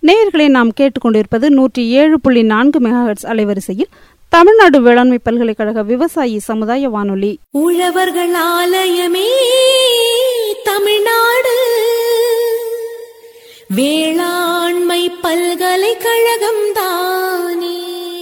நேயர்களை நாம் கேட்டுக்கொண்டிருப்பது நூற்றி ஏழு புள்ளி நான்கு மெகாஹெட்ஸ் அலைவரிசையில் தமிழ்நாடு வேளாண்மை பல்கலைக்கழக விவசாயி சமுதாய வானொலி உழவர்கள் ஆலயமே தமிழ்நாடு வேளாண்மை பல்கலைக்கழகம் தானே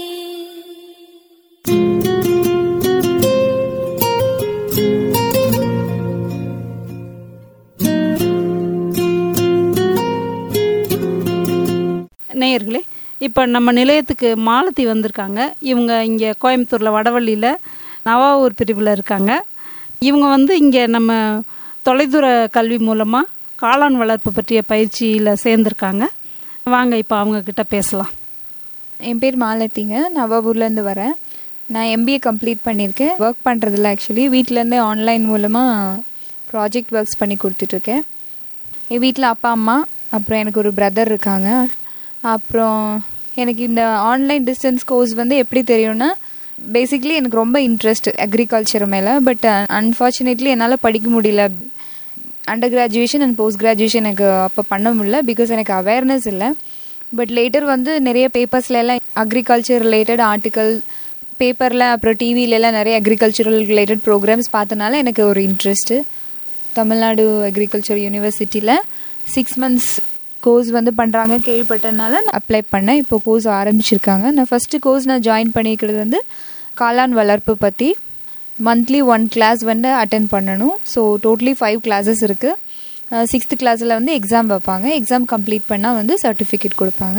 நேயர்களே இப்போ நம்ம நிலையத்துக்கு மாலதி வந்திருக்காங்க இவங்க இங்கே கோயம்புத்தூரில் வடவள்ளியில் நவாவூர் பிரிவில் இருக்காங்க இவங்க வந்து இங்கே நம்ம தொலைதூர கல்வி மூலமாக காளான் வளர்ப்பு பற்றிய பயிற்சியில் சேர்ந்துருக்காங்க வாங்க இப்போ அவங்க கிட்ட பேசலாம் என் பேர் மாலத்திங்க நவாபூர்லேருந்து வரேன் நான் எம்பிஏ கம்ப்ளீட் பண்ணியிருக்கேன் ஒர்க் பண்ணுறதில்ல ஆக்சுவலி வீட்டிலேருந்தே ஆன்லைன் மூலமாக ப்ராஜெக்ட் ஒர்க்ஸ் பண்ணி கொடுத்துட்ருக்கேன் என் வீட்டில் அப்பா அம்மா அப்புறம் எனக்கு ஒரு பிரதர் இருக்காங்க அப்புறம் எனக்கு இந்த ஆன்லைன் டிஸ்டன்ஸ் கோர்ஸ் வந்து எப்படி தெரியும்னா பேசிக்லி எனக்கு ரொம்ப இன்ட்ரெஸ்ட் அக்ரிகல்ச்சர் மேலே பட் அன்ஃபார்ச்சுனேட்லி என்னால் படிக்க முடியல under graduation and post graduation எனக்கு அப்போ பண்ண முடியல பிகாஸ் எனக்கு அவேர்னஸ் இல்லை பட் லேட்டர் வந்து நிறைய பேப்பர்ஸ்ல எல்லாம் அக்ரிகல்ச்சர் ரிலேட்டட் ஆர்டிக்கல் பேப்பரில் அப்புறம் டிவில எல்லாம் நிறைய அக்ரிகல்ச்சரல் ரிலேட்டட் ப்ரோக்ராம்ஸ் பார்த்தனால எனக்கு ஒரு இன்ட்ரெஸ்ட்டு தமிழ்நாடு அக்ரிகல்ச்சர் யூனிவர்சிட்டியில் சிக்ஸ் மந்த்ஸ் கோர்ஸ் வந்து பண்ணுறாங்க கேள்விப்பட்டதுனால நான் அப்ளை பண்ணேன் இப்போ கோர்ஸ் ஆரம்பிச்சிருக்காங்க நான் ஃபஸ்ட்டு கோர்ஸ் நான் ஜாயின் பண்ணிக்கிறது வந்து காளான் வளர்ப்பு பற்றி மந்த்லி ஒன் கிளாஸ் வந்து அட்டன் பண்ணணும் ஸோ டோட்டலி ஃபைவ் கிளாஸஸ் இருக்குது சிக்ஸ்த்து கிளாஸில் வந்து எக்ஸாம் வைப்பாங்க எக்ஸாம் கம்ப்ளீட் பண்ணால் வந்து சர்டிஃபிகேட் கொடுப்பாங்க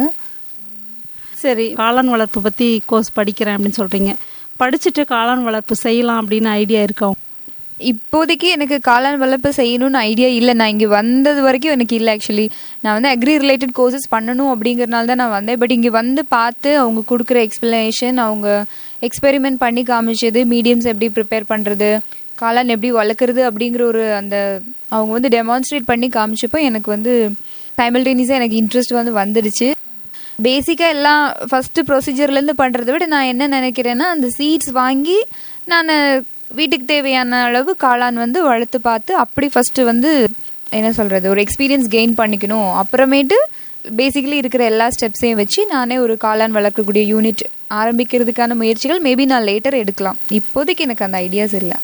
சரி காளான் வளர்ப்பு பற்றி கோர்ஸ் படிக்கிறேன் அப்படின்னு சொல்கிறீங்க படிச்சுட்டு காளான் வளர்ப்பு செய்யலாம் அப்படின்னு ஐடியா இருக்கா இப்போதைக்கு எனக்கு காளான் வளர்ப்பு செய்யணும்னு ஐடியா இல்லை நான் இங்கே வந்தது வரைக்கும் எனக்கு இல்லை ஆக்சுவலி நான் வந்து அக்ரி ரிலேட்டட் கோர்சஸ் பண்ணணும் அப்படிங்கறனால தான் நான் வந்தேன் பட் இங்கே வந்து பார்த்து அவங்க கொடுக்குற எக்ஸ்பிளனேஷன் அவங்க எக்ஸ்பெரிமெண்ட் பண்ணி காமிச்சது மீடியம்ஸ் எப்படி ப்ரிப்பேர் பண்ணுறது காளான் எப்படி வளர்க்குறது அப்படிங்கிற ஒரு அந்த அவங்க வந்து டெமான்ஸ்ட்ரேட் பண்ணி காமிச்சப்போ எனக்கு வந்து சைமல்டேனியஸாக எனக்கு இன்ட்ரெஸ்ட் வந்து வந்துடுச்சு பேசிக்காக எல்லாம் ஃபஸ்ட்டு ப்ரொசீஜர்லேருந்து பண்ணுறத விட நான் என்ன நினைக்கிறேன்னா அந்த சீட்ஸ் வாங்கி நான் வீட்டுக்கு தேவையான அளவு காளான் வந்து வளர்த்து பார்த்து அப்படி ஃபஸ்ட்டு வந்து என்ன சொல்கிறது ஒரு எக்ஸ்பீரியன்ஸ் கெயின் பண்ணிக்கணும் அப்புறமேட்டு பேசிக்கலி இருக்கிற எல்லா ஸ்டெப்ஸையும் வச்சு நானே ஒரு காளான் வளர்க்கக்கூடிய யூனிட் ஆரம்பிக்கிறதுக்கான முயற்சிகள் மேபி நான் லேட்டர் எடுக்கலாம் இப்போதைக்கு எனக்கு அந்த ஐடியாஸ் இல்லை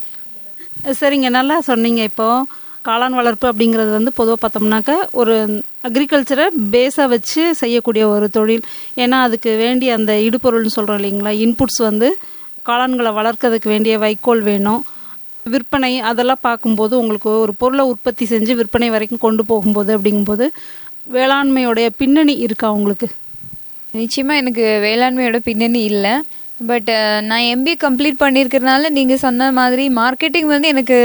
சரிங்க நல்லா சொன்னீங்க இப்போ காளான் வளர்ப்பு அப்படிங்கிறது வந்து பொதுவாக பார்த்தோம்னாக்க ஒரு அக்ரிகல்ச்சரை பேஸாக வச்சு செய்யக்கூடிய ஒரு தொழில் ஏன்னா அதுக்கு வேண்டிய அந்த இடுபொருள்னு சொல்கிறோம் இல்லைங்களா இன்புட்ஸ் வந்து காளான்களை வளர்க்கறதுக்கு வேண்டிய வைக்கோல் வேணும் விற்பனை அதெல்லாம் பார்க்கும்போது உங்களுக்கு ஒரு பொருளை உற்பத்தி செஞ்சு விற்பனை வரைக்கும் கொண்டு போகும்போது அப்படிங்கும்போது வேளாண்மையோடைய பின்னணி இருக்கா உங்களுக்கு நிச்சயமா எனக்கு வேளாண்மையோட பின்னணி இல்லை பட் நான் எம்பிஏ கம்ப்ளீட் பண்ணியிருக்கிறதுனால நீங்கள் சொன்ன மாதிரி மார்க்கெட்டிங் வந்து எனக்கு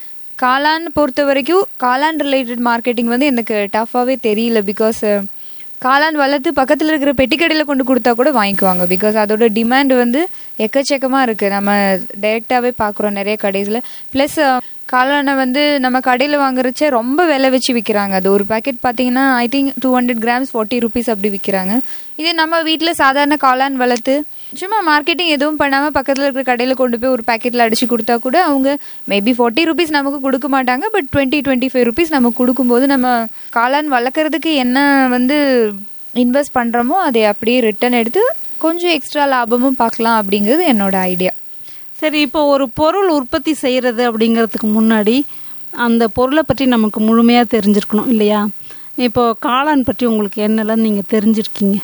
காளான் பொறுத்த வரைக்கும் காளான் ரிலேட்டட் மார்க்கெட்டிங் வந்து எனக்கு டஃப்பாகவே தெரியல பிகாஸ் காளான் வளர்த்து பக்கத்தில் இருக்கிற பெட்டிக்கடையில் கொண்டு கொடுத்தா கூட வாங்கிக்குவாங்க பிகாஸ் அதோட டிமாண்ட் வந்து எக்கச்சக்கமாக இருக்குது நம்ம டைரெக்டாகவே பார்க்குறோம் நிறைய கடைஸில் ப்ளஸ் காளானை வந்து நம்ம கடையில் வாங்குறச்ச ரொம்ப விலை வச்சு விற்கிறாங்க அது ஒரு பேக்கெட் பார்த்தீங்கன்னா I think two hundred grams forty rupees அப்படி விற்கிறாங்க இதே நம்ம வீட்டில் சாதாரண காளான் வளர்த்து சும்மா மார்க்கெட்டிங் எதுவும் பண்ணாமல் பக்கத்தில் இருக்கிற கடையில் கொண்டு போய் ஒரு பேக்கெட்டில் அடிச்சு கொடுத்தா கூட அவங்க மேபி ஃபார்ட்டி ருபீஸ் நமக்கு கொடுக்க மாட்டாங்க but twenty twenty five rupees நமக்கு கொடுக்கும்போது நம்ம காளான் வளர்க்குறதுக்கு என்ன வந்து இன்வெஸ்ட் பண்ணுறோமோ அதை அப்படியே ரிட்டர்ன் எடுத்து கொஞ்சம் எக்ஸ்ட்ரா லாபமும் பார்க்கலாம் அப்படிங்கிறது என்னோட ஐடியா சரி இப்போ ஒரு பொருள் உற்பத்தி செய்கிறது அப்படிங்கிறதுக்கு முன்னாடி அந்த பொருளை பற்றி நமக்கு முழுமையாக தெரிஞ்சிருக்கணும் இல்லையா இப்போ காளான் பற்றி உங்களுக்கு என்னெல்லாம் நீங்கள் தெரிஞ்சிருக்கீங்க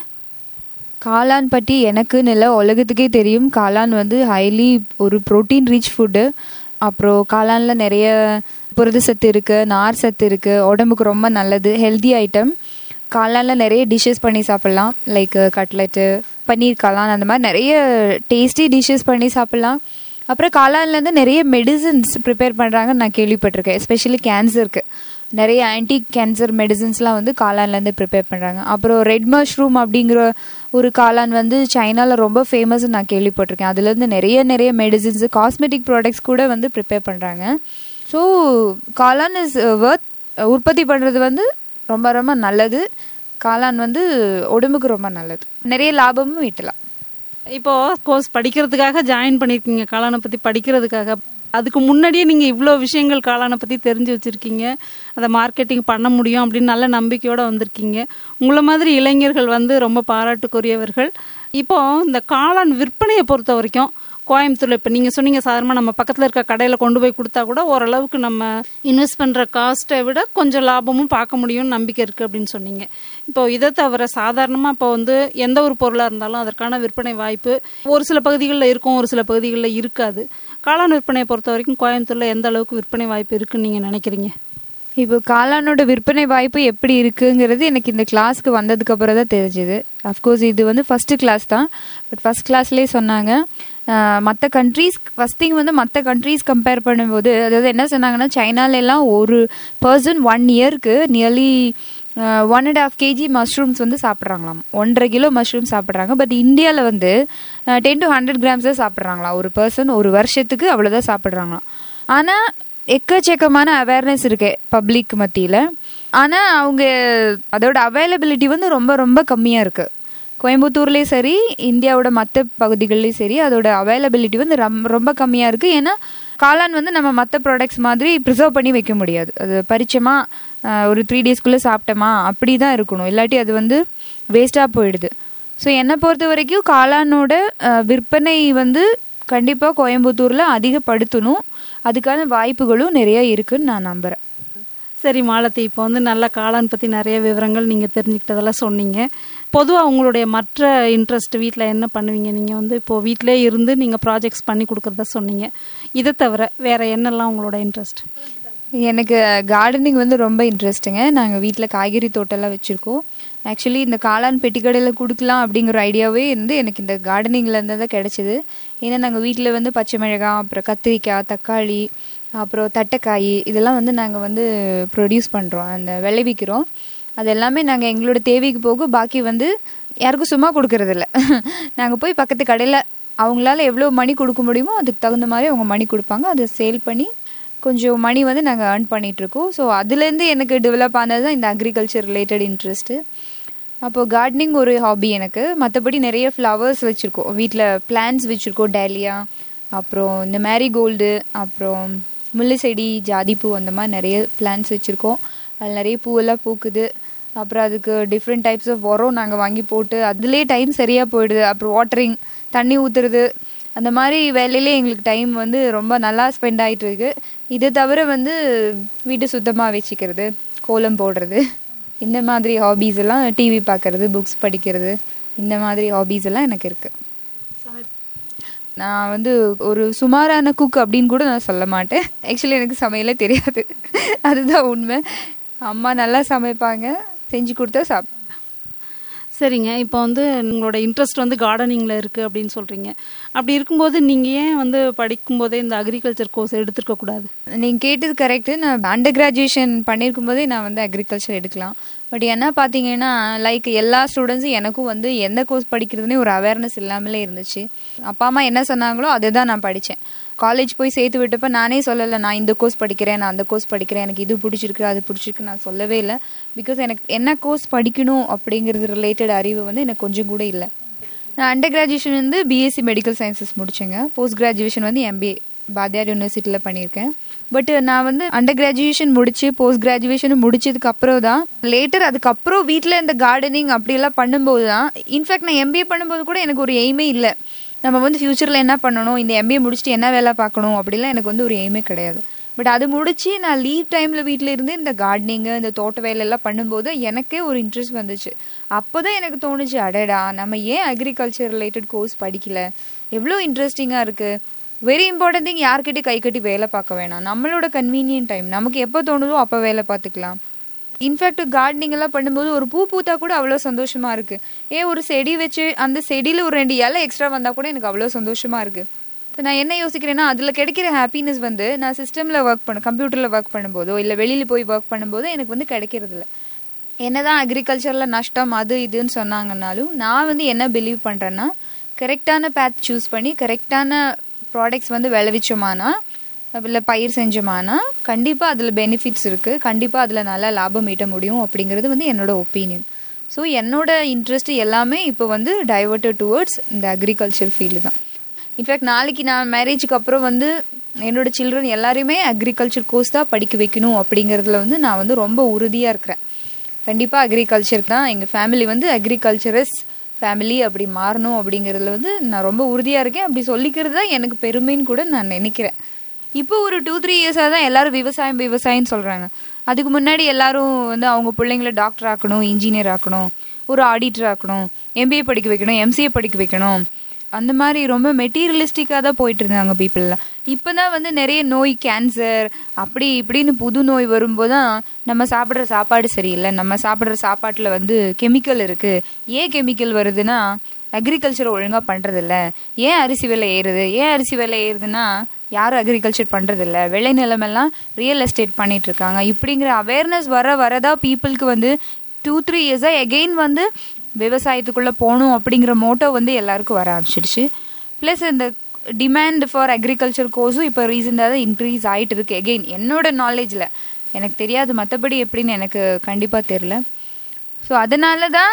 காளான் பற்றி எனக்குன்னு இல்லை உலகத்துக்கே தெரியும் காளான் வந்து ஹைலி ஒரு ப்ரோட்டீன் ரிச் ஃபுட்டு அப்புறம் காளானில் நிறைய புரத சத்து இருக்குது நார் சத்து இருக்குது உடம்புக்கு ரொம்ப நல்லது ஹெல்தி ஐட்டம் காளானில் நிறைய டிஷ்ஷஸ் பண்ணி சாப்பிட்லாம் லைக் கட்லெட்டு பன்னீர் காளான் அந்த மாதிரி நிறைய டேஸ்டி டிஷ்ஷஸ் பண்ணி சாப்பிட்லாம் அப்புறம் காளான்லேருந்து நிறைய மெடிசின்ஸ் ப்ரிப்பேர் பண்ணுறாங்கன்னு நான் கேள்விப்பட்டிருக்கேன் எஸ்பெஷலி கேன்சருக்கு நிறைய ஆன்டி கேன்சர் மெடிசின்ஸ்லாம் வந்து காளான்லேருந்து ப்ரிப்பேர் பண்ணுறாங்க அப்புறம் ரெட் மஷ்ரூம் அப்படிங்கிற ஒரு காளான் வந்து சைனாவில் ரொம்ப ஃபேமஸ்னு நான் கேள்விப்பட்டிருக்கேன் அதுலேருந்து நிறைய நிறைய மெடிசின்ஸ் காஸ்மெட்டிக் ப்ராடக்ட்ஸ் கூட வந்து ப்ரிப்பேர் பண்ணுறாங்க ஸோ காளான் இஸ் ஒர்த் உற்பத்தி பண்ணுறது வந்து ரொம்ப ரொம்ப நல்லது காளான் வந்து உடம்புக்கு ரொம்ப நல்லது நிறைய லாபமும் ஈட்டலாம் இப்போ கோர்ஸ் படிக்கிறதுக்காக ஜாயின் பண்ணியிருக்கீங்க காளானை பற்றி படிக்கிறதுக்காக அதுக்கு முன்னாடியே நீங்கள் இவ்வளோ விஷயங்கள் காளானை பற்றி தெரிஞ்சு வச்சுருக்கீங்க அதை மார்க்கெட்டிங் பண்ண முடியும் அப்படின்னு நல்ல நம்பிக்கையோடு வந்திருக்கீங்க உங்களை மாதிரி இளைஞர்கள் வந்து ரொம்ப பாராட்டுக்குரியவர்கள் இப்போ இந்த காளான் விற்பனையை பொறுத்த வரைக்கும் கோயம்புத்தூர்ல இப்போ நீங்கள் சொன்னீங்க சாதாரணமாக நம்ம பக்கத்தில் இருக்க கடையில் கொண்டு போய் கொடுத்தா கூட ஓரளவுக்கு நம்ம இன்வெஸ்ட் பண்ணுற காஸ்ட்டை விட கொஞ்சம் லாபமும் பார்க்க முடியும்னு நம்பிக்கை இருக்குது அப்படின்னு சொன்னீங்க இப்போ இதை தவிர சாதாரணமாக இப்போ வந்து எந்த ஒரு பொருளாக இருந்தாலும் அதற்கான விற்பனை வாய்ப்பு ஒரு சில பகுதிகளில் இருக்கும் ஒரு சில பகுதிகளில் இருக்காது காளான் விற்பனையை பொறுத்த வரைக்கும் கோயம்புத்தூரில் எந்த அளவுக்கு விற்பனை வாய்ப்பு இருக்குன்னு நீங்கள் நினைக்கிறீங்க இப்போ காளானோட விற்பனை வாய்ப்பு எப்படி இருக்குங்கிறது எனக்கு இந்த கிளாஸ்க்கு வந்ததுக்கு அப்புறம் தான் தெரிஞ்சுது அஃப்கோர்ஸ் இது வந்து ஃபர்ஸ்ட் கிளாஸ் தான் பட் ஃபர்ஸ்ட் கிளாஸ்லேயே சொன்னாங்க மற்ற கண்ட்ரீஸ் ஃபர்ஸ்ட் திங் வந்து மற்ற கண்ட்ரீஸ் கம்பேர் பண்ணும்போது அதாவது என்ன சொன்னாங்கன்னா சைனால எல்லாம் ஒரு பர்சன் ஒன் இயர்க்கு nearly one and half KG mushrooms வந்து சாப்பிட்றாங்களாம் ஒன்றரை கிலோ மஷ்ரூம் சாப்பிட்றாங்க பட் இந்தியாவில் வந்து டென் டு ஹண்ட்ரட் கிராம்ஸ் தான் சாப்பிட்றாங்களாம் ஒரு பர்சன் ஒரு வருஷத்துக்கு அவ்வளோதான் சாப்பிட்றாங்களாம் ஆனால் எக்கச்சக்கமான அவேர்னஸ் இருக்கு பப்ளிக் மத்தியில் ஆனால் அவங்க அதோட அவைலபிலிட்டி வந்து ரொம்ப ரொம்ப கம்மியாக இருக்குது கோயம்புத்தூர்லேயும் சரி இந்தியாவோட மற்ற பகுதிகள்லேயும் சரி அதோட அவைலபிலிட்டி வந்து ரொம்ப ரொம்ப கம்மியாக இருக்குது ஏன்னா காளான் வந்து நம்ம மற்ற ப்ராடக்ட்ஸ் மாதிரி ப்ரிசர்வ் பண்ணி வைக்க முடியாது அது பரிச்சமா ஒரு த்ரீ டேஸ்க்குள்ளே சாப்பிட்டோமா அப்படி தான் இருக்கணும் இல்லாட்டி அது வந்து வேஸ்ட்டாக போயிடுது ஸோ என்னை பொறுத்த வரைக்கும் காளானோட அஹ், விற்பனை வந்து கண்டிப்பாக கோயம்புத்தூரில் அதிகப்படுத்தணும் அதுக்கான வாய்ப்புகளும் நிறைய இருக்குன்னு நான் நம்புகிறேன் சரி மாலதி இப்போ வந்து நல்ல காளான் பற்றி நிறைய விவரங்கள் நீங்கள் தெரிஞ்சுக்கிட்டதெல்லாம் சொன்னீங்க பொதுவாக உங்களுடைய மற்ற இன்ட்ரெஸ்ட் வீட்டில் என்ன பண்ணுவீங்க நீங்கள் வந்து இப்போ வீட்டிலே இருந்து நீங்கள் ப்ராஜெக்ட்ஸ் பண்ணி கொடுக்குறதா சொன்னீங்க இதை தவிர வேற என்னெல்லாம் உங்களோட இன்ட்ரெஸ்ட் எனக்கு கார்டனிங் வந்து ரொம்ப இன்ட்ரெஸ்ட்டுங்க நாங்கள் வீட்டில் காய்கறி தோட்டம்லாம் வச்சுருக்கோம் ஆக்சுவலி இந்த காளான் பெட்டிக்கடையில் கொடுக்கலாம் அப்படிங்கிற ஐடியாவே வந்து எனக்கு இந்த கார்டனிங்ல இருந்து தான் கிடைச்சிது ஏன்னா நாங்கள் வீட்டில் வந்து பச்சை மிளகாய் அப்புறம் கத்திரிக்காய் தக்காளி அப்புறம் தட்டைக்காய் இதெல்லாம் வந்து நாங்கள் வந்து ப்ரொடியூஸ் பண்ணுறோம் அந்த விளைவிக்கிறோம் அது எல்லாமே நாங்கள் எங்களோட தேவைக்கு போக பாக்கி வந்து யாருக்கும் சும்மா கொடுக்கறதில்ல நாங்கள் போய் பக்கத்து கடையில் அவங்களால எவ்வளோ மணி கொடுக்க முடியுமோ அதுக்கு தகுந்த மாதிரி அவங்க மணி கொடுப்பாங்க அதை சேல் பண்ணி கொஞ்சம் மணி வந்து நாங்கள் ஏர்ன் பண்ணிகிட்ருக்கோம் ஸோ அதுலேருந்து எனக்கு டெவலப் ஆனது தான் இந்த அக்ரிகல்ச்சர் ரிலேட்டட் இன்ட்ரெஸ்ட்டு அப்போது கார்டனிங் ஒரு ஹாபி எனக்கு மற்றபடி நிறைய ஃப்ளவர்ஸ் வச்சுருக்கோம் வீட்டில் பிளான்ஸ் வச்சுருக்கோம் டேலியா அப்புறம் இந்த மேரிகோல்டு அப்புறம் முல்லை செடி ஜாதிப்பூ அந்த மாதிரி நிறைய பிளான்ஸ் வச்சுருக்கோம் அதில் நிறைய பூவெல்லாம் பூக்குது அப்புறம் அதுக்கு டிஃப்ரெண்ட் டைப்ஸ் ஆஃப் உரம் நாங்கள் வாங்கி போட்டு அதுலேயே டைம் சரியாக போயிடுது அப்புறம் வாட்டரிங் தண்ணி ஊற்றுறது அந்த மாதிரி வேலையிலே எங்களுக்கு டைம் வந்து ரொம்ப நல்லா ஸ்பெண்ட் ஆகிட்டு இருக்கு இதை தவிர வந்து வீட்டை சுத்தமாக வச்சுக்கிறது கோலம் போடுறது இந்த மாதிரி ஹாபீஸ் எல்லாம் டிவி பார்க்கறது புக்ஸ் படிக்கிறது இந்த மாதிரி ஹாபீஸ் எல்லாம் எனக்கு இருக்கு நான் வந்து ஒரு சுமாரான குக் அப்படின்னு கூட நான் சொல்ல மாட்டேன் ஆக்சுவலி எனக்கு சமையலே தெரியாது அதுதான் உண்மை அம்மா நல்லா சமைப்பாங்க செஞ்சு கொடுத்தா சாப்பிட்டேன் சரிங்க இப்போ வந்து உங்களோட இன்ட்ரெஸ்ட் வந்து கார்டனிங்கில் இருக்குது அப்படின்னு சொல்கிறீங்க அப்படி இருக்கும்போது நீங்கள் ஏன் வந்து படிக்கும்போதே இந்த அக்ரிகல்ச்சர் கோர்ஸ் எடுத்துருக்க கூடாது நீங்கள் கேட்டது கரெக்டு நான் அண்டர் கிராஜுவேஷன் பண்ணியிருக்கும் போதே நான் வந்து அக்ரிகல்ச்சர் எடுக்கலாம் பட் என்ன பார்த்தீங்கன்னா லைக் எல்லா ஸ்டூடெண்ட்ஸும் எனக்கும் வந்து எந்த கோர்ஸ் படிக்கிறதுனே ஒரு அவேர்னஸ் இல்லாமலே இருந்துச்சு அப்பா அம்மா என்ன சொன்னாங்களோ அதை தான் நான் படித்தேன் காலேஜ் போய் சேர்த்து விட்டப்ப நானே சொல்லலை நான் இந்த கோர்ஸ் படிக்கிறேன் நான் அந்த கோர்ஸ் படிக்கிறேன் எனக்கு இது பிடிச்சிருக்கு அது பிடிச்சிருக்கு நான் சொல்லவே இல்லை பிகாஸ் எனக்கு என்ன கோர்ஸ் படிக்கணும் அப்படிங்கிறது ரிலேட்டட் அறிவு வந்து எனக்கு கொஞ்சம் கூட இல்லை நான் அண்டர் கிராஜுவேஷன் வந்து பிஎஸ்சி மெடிக்கல் சயின்சஸ் முடிச்சேங்க போஸ்ட் கிராஜுவேஷன் வந்து எம்பிஏ பாரதியார் யூனிவர்சிட்டியில் பண்ணியிருக்கேன் பட் நான் வந்து அண்டர் கிராஜுவேஷன் முடிச்சு போஸ்ட் கிராஜுவேஷன் முடிச்சதுக்கு அப்புறம் தான் லேட்டர் அதுக்கப்புறம் வீட்டில் இந்த கார்டனிங் அப்படியெல்லாம் பண்ணும்போது தான் இன்ஃபேக்ட் நான் எம்பிஏ பண்ணும்போது கூட எனக்கு ஒரு எய்மே இல்லை நம்ம வந்து ஃப்யூச்சரில் என்ன பண்ணணும் இந்த எம்பிஏ முடிச்சுட்டு என்ன வேலை பார்க்கணும் அப்படிலாம் எனக்கு வந்து ஒரு எய்மே கிடையாது பட் அது முடிச்சு நான் லீவ் டைமில் வீட்டில் இருந்து இந்த கார்டனிங்கு இந்த தோட்ட வேலையெல்லாம் பண்ணும்போது எனக்கே ஒரு இன்ட்ரெஸ்ட் வந்துச்சு அப்போ தான் எனக்கு தோணுச்சு அடடா நம்ம ஏன் அக்ரிகல்ச்சர் ரிலேட்டட் கோர்ஸ் படிக்கல எவ்வளோ இன்ட்ரெஸ்டிங்காக இருக்குது வெரி இம்பார்ட்டன்ட் திங் யார்கிட்ட கை கட்டி வேலை பார்க்க வேணாம் நம்மளோட கன்வீனியன்ட் டைம் நமக்கு எப்போ தோணுதோ அப்போ வேலை பார்த்துக்கலாம் இன்ஃபேக்ட் கார்டனிங் எல்லாம் பண்ணும்போது ஒரு பூ பூத்தா கூட அவ்வளோ சந்தோஷமா இருக்கு ஏன் ஒரு செடி வச்சு அந்த செடியில் ஒரு ரெண்டு இலை எக்ஸ்ட்ரா வந்தால் கூட எனக்கு அவ்வளோ சந்தோஷமா இருக்கு இப்போ நான் என்ன யோசிக்கிறேன்னா அதில் கிடைக்கிற ஹாப்பினஸ் வந்து நான் சிஸ்டமில் ஒர்க் பண்ண கம்ப்யூட்டரில் ஒர்க் பண்ணும்போதோ இல்லை வெளியில் போய் ஒர்க் பண்ணும்போதோ எனக்கு வந்து கிடைக்கிறது இல்ல என்னதான் அக்ரிகல்ச்சரில் நஷ்டம் அது இதுன்னு சொன்னாங்கன்னாலும் நான் வந்து என்ன பிலீவ் பண்ணுறேன்னா கரெக்டான பேத் சூஸ் பண்ணி கரெக்டான ப்ராடக்ட்ஸ் வந்து விளைவிச்சோமானா இல்லை பயிர் செஞ்சோமானா கண்டிப்பாக அதில் பெனிஃபிட்ஸ் இருக்குது கண்டிப்பாக அதில் நல்லா லாபம் ஈட்ட முடியும் அப்படிங்கிறது வந்து என்னோட ஒப்பீனியன் ஸோ என்னோட இன்ட்ரெஸ்ட் எல்லாமே இப்போ வந்து டைவர்ட்டட் டுவர்ட்ஸ் இந்த அக்ரிகல்ச்சர் ஃபீல்டு தான் இன்ஃபேக்ட் நாளைக்கு நான் மேரேஜுக்கு அப்புறம் வந்து என்னோட சில்ட்ரன் எல்லாரையுமே அக்ரிகல்ச்சர் கோர்ஸ் தான் படிக்க வைக்கணும் அப்படிங்கிறதுல வந்து நான் வந்து ரொம்ப உறுதியாக இருக்கிறேன் கண்டிப்பாக அக்ரிகல்ச்சர் தான் எங்கள் ஃபேமிலி வந்து அக்ரிகல்ச்சரஸ் ஃபேமிலி அப்படி மாறணும் அப்படிங்கிறதுல வந்து நான் ரொம்ப உறுதியாக இருக்கேன் அப்படி சொல்லிக்கிறது தான் எனக்கு பெருமைன்னு கூட நான் நினைக்கிறேன் இப்போ ஒரு டூ த்ரீ இயர்ஸாக தான் எல்லாரும் விவசாயம் விவசாயம்னு சொல்கிறாங்க அதுக்கு முன்னாடி எல்லாரும் வந்து அவங்க பிள்ளைங்கள டாக்டர் ஆக்கணும் இன்ஜினியர் ஆக்கணும் ஒரு ஆடிட்டர் ஆக்கணும் எம்பிஏ படிக்க வைக்கணும் எம்சிஏ படிக்க வைக்கணும் அந்த மாதிரி ரொம்ப மெட்டீரியலிஸ்டிக்காக தான் போயிட்டு இருந்தாங்க பீப்புளெலாம் இப்போ தான் வந்து நிறைய நோய் கேன்சர் அப்படி இப்படின்னு புது நோய் வரும்போது தான் நம்ம சாப்பிட்ற சாப்பாடு சரியில்லை நம்ம சாப்பிட்ற சாப்பாட்டில் வந்து கெமிக்கல் இருக்குது ஏன் கெமிக்கல் வருதுன்னா அக்ரிகல்ச்சர் ஒழுங்காக பண்ணுறதில்ல ஏன் அரிசி விலை ஏறுது ஏன் அரிசி விலை ஏறுதுன்னா யாரும் அக்ரிகல்ச்சர் பண்ணுறதில்ல விளைநிலமெல்லாம் ரியல் எஸ்டேட் பண்ணிட்டு இருக்காங்க இப்படிங்கிற அவேர்னஸ் வர வரதான் பீப்புளுக்கு வந்து டூ த்ரீ இயர்ஸாக எகெயின் வந்து விவசாயத்துக்குள்ளே போகணும் அப்படிங்கிற மோட்டோ வந்து எல்லாருக்கும் வர ஆரம்பிச்சிடுச்சு ப்ளஸ் இந்த டிமாண்ட் ஃபார் அக்ரிகல்ச்சர் கோர்ஸும் இப்போ ரீசெண்டாக தான் இன்க்ரீஸ் ஆகிட்டு இருக்கு எகெயின் என்னோட நாலேஜில் எனக்கு தெரியாது மற்றபடி எப்படின்னு எனக்கு கண்டிப்பாக தெரில ஸோ அதனால தான்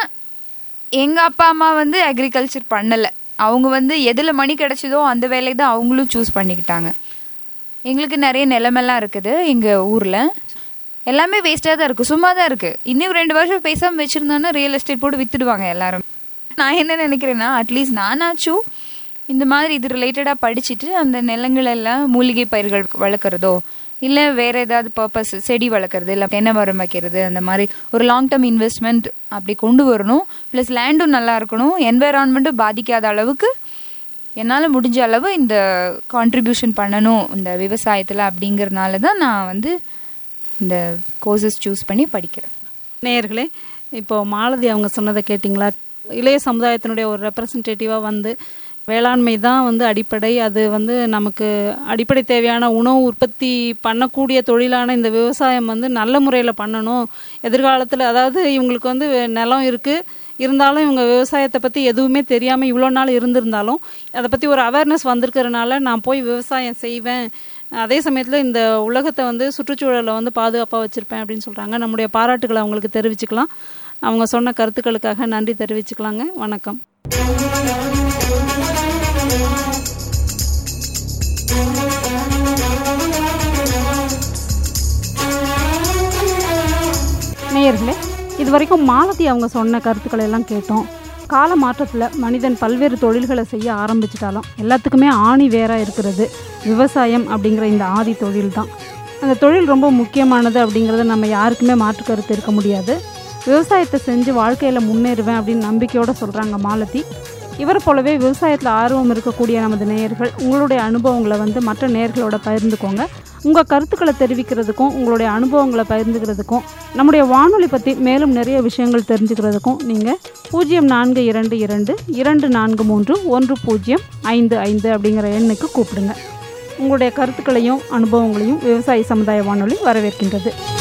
எங்கள் அப்பா அம்மா வந்து அக்ரிகல்ச்சர் பண்ணலை அவங்க வந்து எதில் மணி கிடைச்சதோ அந்த வேலையை தான் அவங்களும் சூஸ் பண்ணிக்கிட்டாங்க எங்களுக்கு நிறைய நிலமெல்லாம் இருக்குது எங்கள் ஊரில் எல்லாமே வேஸ்ட்டாக தான் இருக்குது சும்மா தான் இருக்குது இன்னும் ரெண்டு வருஷம் பேசாமல் வச்சுருந்தோன்னா ரியல் எஸ்டேட் போட்டு வித்துடுவாங்க எல்லாரும் நான் என்ன நினைக்கிறேன்னா அட்லீஸ்ட் நானாச்சும் இந்த மாதிரி இது ரிலேட்டடாக படிச்சுட்டு அந்த நிலங்களெல்லாம் மூலிகை பயிர்கள் வளர்க்குறதோ இல்லை வேற ஏதாவது பர்பஸ் செடி வளர்க்குறது இல்லை தென்னை மரம் வைக்கிறது அந்த மாதிரி ஒரு லாங் டேர்ம் இன்வெஸ்ட்மெண்ட் அப்படி கொண்டு வரணும் ப்ளஸ் லேண்டும் நல்லா இருக்கணும் என்வைரான்மெண்ட்டும் பாதிக்காத அளவுக்கு என்னால் முடிஞ்ச அளவு இந்த கான்ட்ரிபியூஷன் பண்ணணும் இந்த விவசாயத்தில் அப்படிங்கிறதுனால தான் நான் வந்து இந்த கோர்சஸ் சூஸ் பண்ணி படிக்கிறேன் நேயர்களே இப்போ மாலதி அவங்க சொன்னதை கேட்டிங்களா இளைய சமுதாயத்தினுடைய ஒரு ரெப்ரசன்டேட்டிவாக வந்து வேளாண்மை தான் வந்து அடிப்படை அது வந்து நமக்கு அடிப்படை தேவையான உணவு உற்பத்தி பண்ணக்கூடிய தொழிலான இந்த விவசாயம் வந்து நல்ல முறையில் பண்ணணும் எதிர்காலத்தில் அதாவது இவங்களுக்கு வந்து நிலம் இருக்குது இருந்தாலும் இவங்க விவசாயத்தை பற்றி எதுவுமே தெரியாமல் இவ்வளோ நாள் இருந்திருந்தாலும் அதை பற்றி ஒரு அவேர்னஸ் வந்திருக்கிறதுனால நான் போய் விவசாயம் செய்வேன் அதே சமயத்தில் இந்த உலகத்தை வந்து சுற்றுச்சூழலை வந்து பாதுகாப்பாக வச்சுருப்பேன் அப்படின்னு சொல்கிறாங்க நம்முடைய பாராட்டுகளை அவங்களுக்கு தெரிவிச்சுக்கலாம் அவங்க சொன்ன கருத்துக்களுக்காக நன்றி தெரிவிச்சுக்கலாங்க வணக்கம் நேயர்களே இது வரைக்கும் மாலதி அவங்க சொன்ன கருத்துக்களை எல்லாம் கேட்டோம் கால மாற்றத்தில் மனிதன் பல்வேறு தொழில்களை செய்ய ஆரம்பிச்சிட்டாலும் எல்லாத்துக்குமே ஆணி வேற இருக்கிறது விவசாயம் அப்படிங்கிற இந்த ஆதி தொழில் தான் அந்த தொழில் ரொம்ப முக்கியமானது அப்படிங்கிறத நம்ம யாருக்குமே மாற்று கருத்து இருக்க முடியாது விவசாயத்தை செஞ்சு வாழ்க்கையில் முன்னேறுவேன் அப்படின்னு நம்பிக்கையோடு சொல்கிறாங்க மாலதி இவரை போலவே விவசாயத்தில் ஆர்வம் இருக்கக்கூடிய நமது நேயர்கள் உங்களுடைய அனுபவங்களை வந்து மற்ற நேயர்களோட பகிர்ந்துக்கோங்க உங்கள் கருத்துக்களை தெரிவிக்கிறதுக்கும் உங்களுடைய அனுபவங்களை பகிர்ந்துக்கிறதுக்கும் நம்முடைய வானொலி பற்றி மேலும் நிறைய விஷயங்கள் தெரிஞ்சுக்கிறதுக்கும் நீங்கள் பூஜ்ஜியம் நான்கு இரண்டு இரண்டு இரண்டு நான்கு மூன்று ஒன்று பூஜ்ஜியம் ஐந்து ஐந்து அப்படிங்கிற எண்ணுக்கு கூப்பிடுங்க உங்களுடைய கருத்துக்களையும் அனுபவங்களையும் விவசாய சமுதாய வானொலி வரவேற்கின்றது